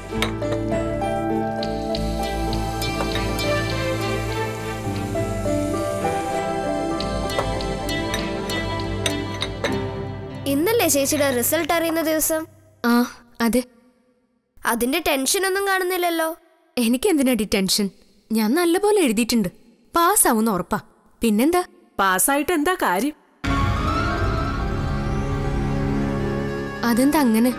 ഇന്നല്ലേ ചേച്ചിയുടെ റിസൾട്ട് അറിയുന്ന ദിവസം ആ അതെ അതിന്റെ ടെൻഷനൊന്നും കാണുന്നില്ലല്ലോ എനിക്ക് എന്തിനാടി ടെൻഷൻ ഞാൻ നല്ലപോലെ എഴുതിയിട്ടുണ്ട് പാസ്സാവുന്ന ഉറപ്പാ പിന്നെന്താ പാസ്സായിട്ട് എന്താ കാര്യം അതെന്താ അങ്ങനെ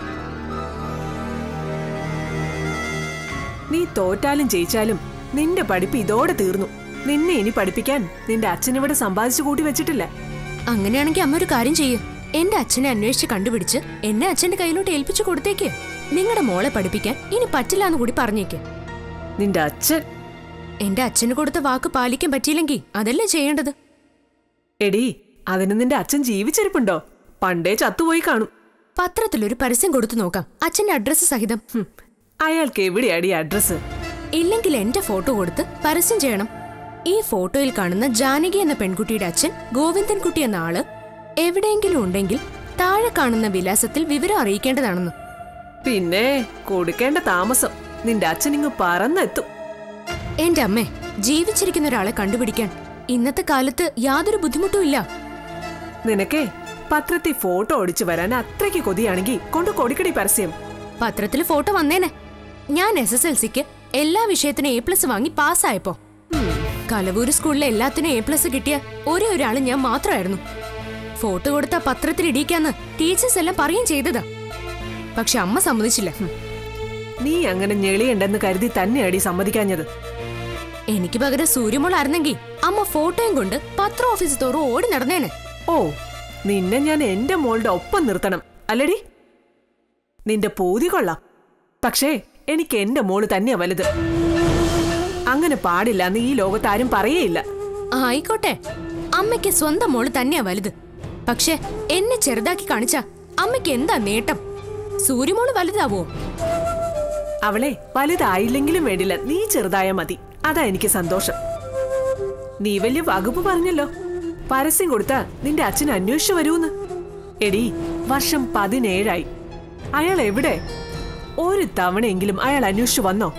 നീ തോറ്റാലും ജയിച്ചാലും നിന്റെ പഠിപ്പ് ഇതോടെ തീർന്നു നിന്നെ ഇനി പഠിപ്പിക്കാൻ നിന്റെ അച്ഛനിവിടെ സമ്പാദിച്ചു കൂട്ടി വെച്ചിട്ടില്ല അങ്ങനെയാണെങ്കിൽ അമ്മ ഒരു കാര്യം ചെയ്യൂ എന്റെ അച്ഛനെ അന്വേഷിച്ച് കണ്ടുപിടിച്ച് എന്നെ അച്ഛന്റെ കയ്യിലോട്ട് ഏൽപ്പിച്ചു കൊടുത്തേക്ക് നിങ്ങളുടെ മോളെ പഠിപ്പിക്കാൻ ഇനി പറ്റില്ല എന്ന് കൂടി പറഞ്ഞേക്ക് നിന്റെ അച്ഛൻ എന്റെ അച്ഛന് കൊടുത്ത വാക്ക് പാലിക്കാൻ പറ്റിയില്ലെങ്കിൽ അതല്ലേ ചെയ്യേണ്ടത് എടി അതിന് നിന്റെ അച്ഛൻ ജീവിച്ചിരിപ്പുണ്ടോ പണ്ടേ ചത്തുപോയി കാണും പത്രത്തിലൊരു പരസ്യം കൊടുത്തു നോക്കാം അച്ഛന്റെ അഡ്രസ്സ് സഹിതം ഹും, അയാൾക്ക് എവിടെയാടി അഡ്രസ് ഇല്ലെങ്കിൽ എന്റെ ഫോട്ടോ കൊടുത്ത് പരസ്യം ചെയ്യണം ഈ ഫോട്ടോയിൽ കാണുന്ന ജാനകി എന്ന പെൺകുട്ടിയുടെ അച്ഛൻ ഗോവിന്ദൻകുട്ടി എന്ന ആള് എവിടെയെങ്കിലും ഉണ്ടെങ്കിൽ താഴെ കാണുന്ന വിലാസത്തിൽ വിവരം അറിയിക്കേണ്ടതാണെന്ന് പിന്നെ കൊടുക്കേണ്ട താമസം നിന്റെ അച്ഛൻ ഇങ്ങ് പറന്നെത്തും എന്റെ അമ്മേ ജീവിച്ചിരിക്കുന്ന ഒരാളെ കണ്ടുപിടിക്കാൻ ഇന്നത്തെ കാലത്ത് യാതൊരു ബുദ്ധിമുട്ടും ഇല്ല നിനക്കേ പത്രത്തിൽ ഫോട്ടോ ഒടിച്ചു വരാൻ അത്രയ്ക്ക് കൊതിയാണെങ്കിൽ കൊണ്ട് കൊടുക്കടി പരസ്യം പത്രത്തിൽ ഫോട്ടോ വന്നേനെ ഞാൻ എസ് എസ് എൽ സിക്ക് എല്ലാ വിഷയത്തിനും എ പ്ലസ് വാങ്ങി പാസ്സായപ്പോ കലവൂര് സ്കൂളിലെ എല്ലാത്തിനും എ പ്ലസ് കിട്ടിയ ഒരേ ഒരാള് ഞാൻ മാത്രമായിരുന്നു ഫോട്ടോ കൊടുത്ത പത്രത്തിൽ ഇടിയിക്കാന്ന് ടീച്ചേഴ്സ് എല്ലാം പറയുകയും ചെയ്തതാ പക്ഷെ അമ്മ സമ്മതിച്ചില്ല ഹും. നീ അങ്ങനെ ഞെളിയുണ്ടെന്ന് കരുതി തന്നെയാടി സമ്മതിക്കാഞ്ഞത് എനിക്ക് പകരം സൂര്യമോളായിരുന്നെങ്കിൽ അമ്മ ഫോട്ടോയും കൊണ്ട് പത്ര ഓഫീസ് തോറും ഓടി നടന്നേനെ ഓ നിന്നെ ഞാൻ എന്റെ മോളുടെ ഒപ്പം നിർത്തണം അല്ലടി നിന്റെ പൂതി കൊള്ളാം പക്ഷേ എനിക്ക് എന്റെ മോള് തന്നെയാ വലുത് അങ്ങനെ പാടില്ല എന്ന് ഈ ലോകത്ത് ആരും പറയേയില്ല ആയിക്കോട്ടെ അമ്മയ്ക്ക് സ്വന്തം മോള് തന്നെയാ വലുത് പക്ഷെ എന്നെ ചെറുതാക്കി കാണിച്ച അമ്മയ്ക്ക് എന്താ നേട്ടം സൂര്യമോള് വലുതാവോ അവളെ വലുതായില്ലെങ്കിലും വേണ്ടില്ല നീ ചെറുതായ മതി അതാ എനിക്ക് സന്തോഷം നീ വലിയ വകുപ്പ് പറഞ്ഞല്ലോ പരസ്യം കൊടുത്താ നിന്റെ അച്ഛൻ അന്വേഷിച്ചു വരൂന്ന് എടി വർഷം പതിനേഴായി അയാൾ എവിടെ ഒരു തവണയെങ്കിലും അയാൾ അന്വേഷിച്ചു വന്നോ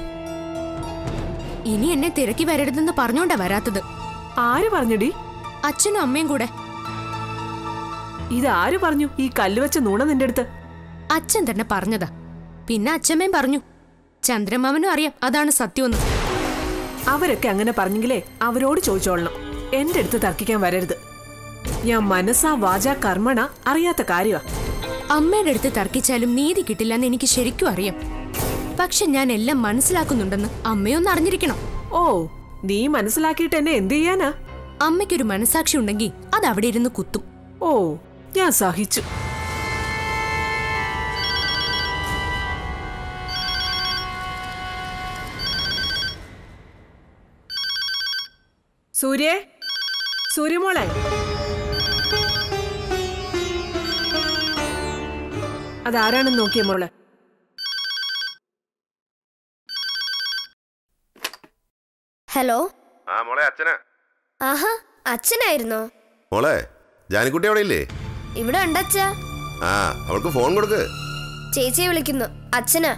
ഇനി എന്നെ തിരക്കി വരരുതെന്ന് പറഞ്ഞോണ്ടാ വരാത്തത് ആര് പറഞ്ഞടി അച്ഛനും അമ്മയും കൂടെ ഇതാര് പറഞ്ഞു ഈ കല്ല് വെച്ച നൂണ നിന്റെ അടുത്ത് അച്ഛൻ തന്നെ പറഞ്ഞതാ പിന്നെ അച്ഛമ്മയും പറഞ്ഞു ചന്ദ്രമാമനും അറിയാം അതാണ് സത്യമെന്ന് അവരൊക്കെ അങ്ങനെ പറഞ്ഞെങ്കിലേ അവരോട് ചോദിച്ചോളണം എന്റെ അടുത്ത് തർക്കിക്കാൻ വരരുത് ഞാൻ മനസ്സാ വാച കർമ്മണ അറിയാത്ത കാര്യമാ അമ്മയുടെ അടുത്ത് തർക്കിച്ചാലും നീതി കിട്ടില്ലെന്ന് എനിക്ക് ശരിക്കും അറിയാം പക്ഷെ ഞാൻ എല്ലാം മനസ്സിലാക്കുന്നുണ്ടെന്ന് അമ്മയൊന്ന് അറിഞ്ഞിരിക്കണം ഓ നീ മനസ്സിലാക്കിയിട്ട് എന്നെ എന്ത് ചെയ്യാനാ അമ്മയ്ക്കൊരു മനസാക്ഷി ഉണ്ടെങ്കിൽ അത് അവിടെ ഇരുന്ന് കുത്തും ഓ ഞാൻ സഹിച്ചു സൂര്യേ സൂര്യമോളെ അതാരാണെന്ന് നോക്കിയ മോളെ ഹലോ ആ മോളെ അച്ഛനാ ആഹാ അച്ഛനായിരുന്നോ മോളെ ജാനിക്കുട്ടി അവിടെ ഇല്ലേ ഇവിടെ ഉണ്ടച്ഛ ആ അവൾക്ക് ഫോൺ കൊടുക്ക് ചേച്ചിയെ വിളിക്കുന്നു അച്ഛനാ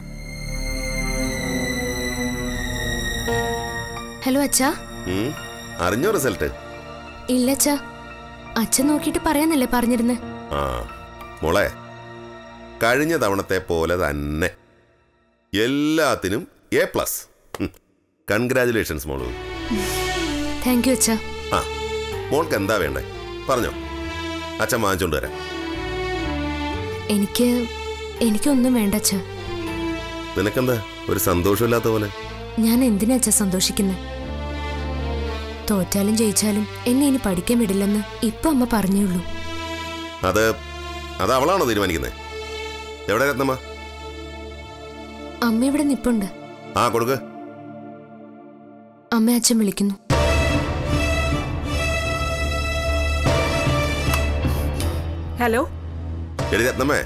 ഹലോ അച്ഛാ ഉം, അറിഞ്ഞോ റിസൾട്ട് ഇല്ല അച്ഛാ അച്ഛൻ നോക്കിയിട്ട് പറയാന്നല്ലേ പറഞ്ഞിരുന്നെ ആ മോളെ കഴിഞ്ഞ തവണത്തെ പോലെ തന്നെ എല്ലാത്തിനും എ പ്ലസ് കൺഗ്രാചുലേഷൻസ് മോളു താങ്ക് യു അച്ഛാ ആ മോൾക്ക് എന്താ വേണ്ടേ പറഞ്ഞോ അച്ഛൻ വാങ്ങിച്ചോണ്ട് വരാം എനിക്ക് എനിക്കൊന്നും വേണ്ട അച്ഛാ നിനക്കെന്താ ഒരു സന്തോഷമില്ലാത്ത പോലെ ഞാൻ എന്തിനാ അച്ഛാ സന്തോഷിക്കുന്നത് തോറ്റാലും ജയിച്ചാലും എന്നെ ഇനി പഠിക്കാൻ വിടില്ലെന്ന് ഇപ്പൊ അമ്മ പറഞ്ഞേ ഉള്ളൂ അത് അത് അവളാണോ തീരുമാനിക്കുന്നത് എവിടെ രത്നമ്മ അമ്മ ഇവിടെ നിപ്പുണ്ട് ആ കൊടുക്ക് അമ്മ അച്ഛൻ വിളിക്കുന്നു ഹലോ എടി രത്നമ്മേ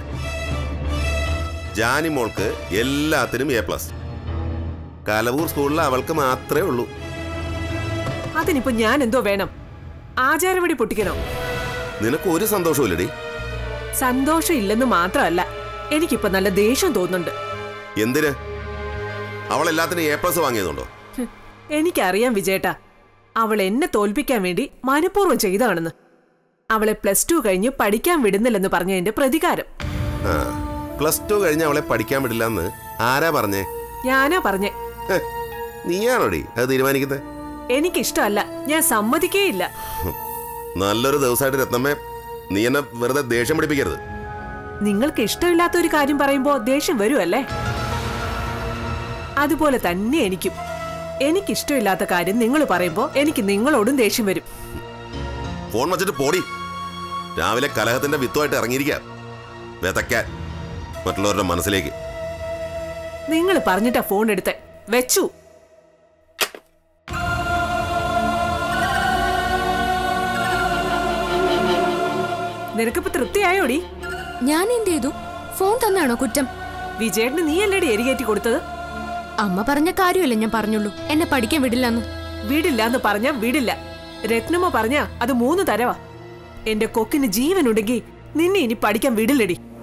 ജാനി മോൾക്ക് എല്ലാത്തിനും എ പ്ലസ് കലവൂർ സ്കൂളിൽ അവൾക്ക് മാത്രമേ ഉള്ളൂ അതിനിപ്പോ ഞാൻ എന്തോ വേണം ആചാരവടി പൊട്ടിക്കണോ നിനക്ക് ഒരു സന്തോഷമില്ലടി സന്തോഷം ഇല്ലെന്ന് മാത്രമല്ല എനിക്കിപ്പോ നല്ല ദേഷ്യം തോന്നുന്നുണ്ട് എന്തിന് അവൾ എല്ലാത്തിനും എ പ്ലസ് വാങ്ങിയതുണ്ടോ ഹ്, എനിക്കറിയാം വിജയേട്ടാ അവൾ എന്നെ തോൽപ്പിക്കാൻ വേണ്ടി മനഃപൂർവ്വം ചെയ്തതാണെന്ന് അവളെ പ്ലസ് ടു കഴിഞ്ഞ് പഠിക്കാൻ വിടുന്നില്ലെന്ന് പറഞ്ഞതിന്റെ പ്രതികാരം ആ പ്ലസ് ടു കഴിഞ്ഞ് അവളെ പഠിക്കാൻ വിടില്ല എന്ന് ആരാ പറഞ്ഞേ ഞാനാ പറഞ്ഞേ ഹെ, നീയാണോടി അത് തീരുമാനിക്കുന്നത് എനിക്കിഷ്ടമല്ല ഞാൻ സമ്മതിക്കേയില്ല നല്ലൊരു ദിവസമായിട്ട് രത്നമ്മേ നീ എന്നെ വെറുതെ ദേഷ്യം പിടിപ്പിക്കരുത് നിങ്ങൾക്ക് ഇഷ്ടമില്ലാത്ത ഒരു കാര്യം പറയുമ്പോ ദേഷ്യം വരുമല്ലേ അതുപോലെ തന്നെ എനിക്കും എനിക്കിഷ്ടമില്ലാത്ത കാര്യം നിങ്ങൾ പറയുമ്പോ എനിക്ക് നിങ്ങളോടും ദേഷ്യം വരും ഫോൺ വച്ചിട്ട് പോടി രാവിലെ കലഹത്തിന്റെ വിത്തുമായിട്ട് ഇറങ്ങിയിരിക്കാം വിതയ്ക്കാൻ മറ്റുള്ളവരുടെ മനസ്സിലേക്ക് നിങ്ങൾ പറഞ്ഞിട്ടാ ഫോൺ എടുത്തെ വെച്ചു നിനക്കിപ്പോ തൃപ്തിയായോടി ഞാൻ എന്ത് ചെയ്തു ഫോൺ തന്നാണോ കുറ്റം വിജയേട്ടന് നീയല്ലേടി എരികേറ്റി കൊടുത്തത് അമ്മ പറഞ്ഞ കാര്യമല്ലേ ഞാൻ പറഞ്ഞുള്ളൂ എന്നെ പഠിക്കാൻ വിടില്ലെന്ന് വീടില്ല എന്ന് പറഞ്ഞ വീടില്ല രത്നമ്മ പറഞ്ഞ അത് മൂന്ന് തരവാ എന്റെ കൊക്കിന് ജീവനുണ്ടെങ്കിൽ നിന്നെ ഇനി പഠിക്കാൻ വിടില്ലടി